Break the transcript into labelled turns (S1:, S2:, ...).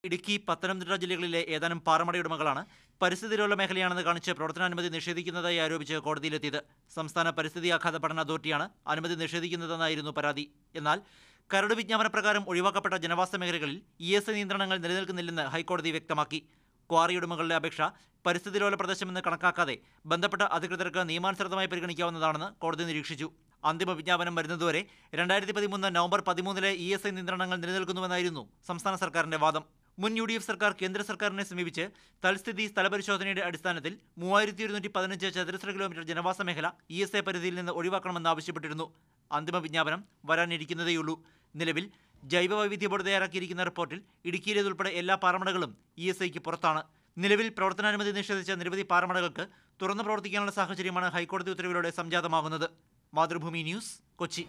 S1: ഇടുക്കി പത്തനംതിട്ട ജില്ലകളിലെ ഏതാനും പാറമടയുടമകളാണ് പരിസ്ഥിതി ലോല മേഖലയാണെന്ന് കാണിച്ച് പ്രവർത്തനാനുമതി നിഷേധിക്കുന്നതായി ആരോപിച്ച് കോടതിയിലെത്തിയത് സംസ്ഥാന പരിസ്ഥിതി ആഘാത പഠന അതോറിറ്റിയാണ് അനുമതി നിഷേധിക്കുന്നതെന്നായിരുന്നു പരാതി എന്നാൽ കരട് വിജ്ഞാപന പ്രകാരം ഒഴിവാക്കപ്പെട്ട ജനവാസ മേഖലകളിൽ ഇ എസ് നിയന്ത്രണങ്ങൾ നിലനിൽക്കുന്നില്ലെന്ന് ഹൈക്കോടതി വ്യക്തമാക്കി ക്വാറി ഉടമകളുടെ അപേക്ഷ പരിസ്ഥിതി ലോല പ്രദേശമെന്ന് കണക്കാക്കാതെ ബന്ധപ്പെട്ട അധികൃതർക്ക് നിയമാനുസൃതമായി പരിഗണിക്കാവുന്നതാണെന്ന് കോടതി നിരീക്ഷിച്ചു അന്തിമ വിജ്ഞാപനം വരുന്നതുവരെ രണ്ടായിരത്തി പതിമൂന്ന് നവംബർ പതിമൂന്നിലെ ഇ എസ് ഐ നിയന്ത്രണങ്ങൾ നിലനിൽക്കുന്നുവെന്നായിരുന്നു സംസ്ഥാന സർക്കാരിന്റെ വാദം മുൻ യു ഡി എഫ് സർക്കാർ കേന്ദ്ര സർക്കാരിനെ സമീപിച്ച് തൽസ്ഥിതി സ്ഥലപരിശോധനയുടെ അടിസ്ഥാനത്തിൽ മൂവായിരത്തി ഒരുന്നൂറ്റി പതിനഞ്ച് ചതുരശ്ര കിലോമീറ്റർ ജനവാസ മേഖല ഇ എസ് ഐ പരിധിയിൽ നിന്ന് ഒഴിവാക്കണമെന്ന് ആവശ്യപ്പെട്ടിരുന്നു അന്തിമ വിജ്ഞാപനം വരാനിരിക്കുന്നതേയുള്ളൂ നിലവിൽ ജൈവ വൈവിധ്യ ബോർഡ് തയ്യാറാക്കിയിരിക്കുന്ന റിപ്പോർട്ടിൽ ഇടുക്കിയിലേതുൾപ്പെടെ എല്ലാ പാറമടകളും ഇ എസ് ഐക്ക് പുറത്താണ് നിലവിൽ പ്രവർത്തനാനുമതി നിഷേധിച്ച നിരവധി പാറമടകൾക്ക് തുറന്നു പ്രവർത്തിക്കാനുള്ള സാഹചര്യമാണ് ഹൈക്കോടതി ഉത്തരവിലൂടെ സംജാതമാകുന്നത് മാതൃഭൂമി ന്യൂസ് കൊച്ചി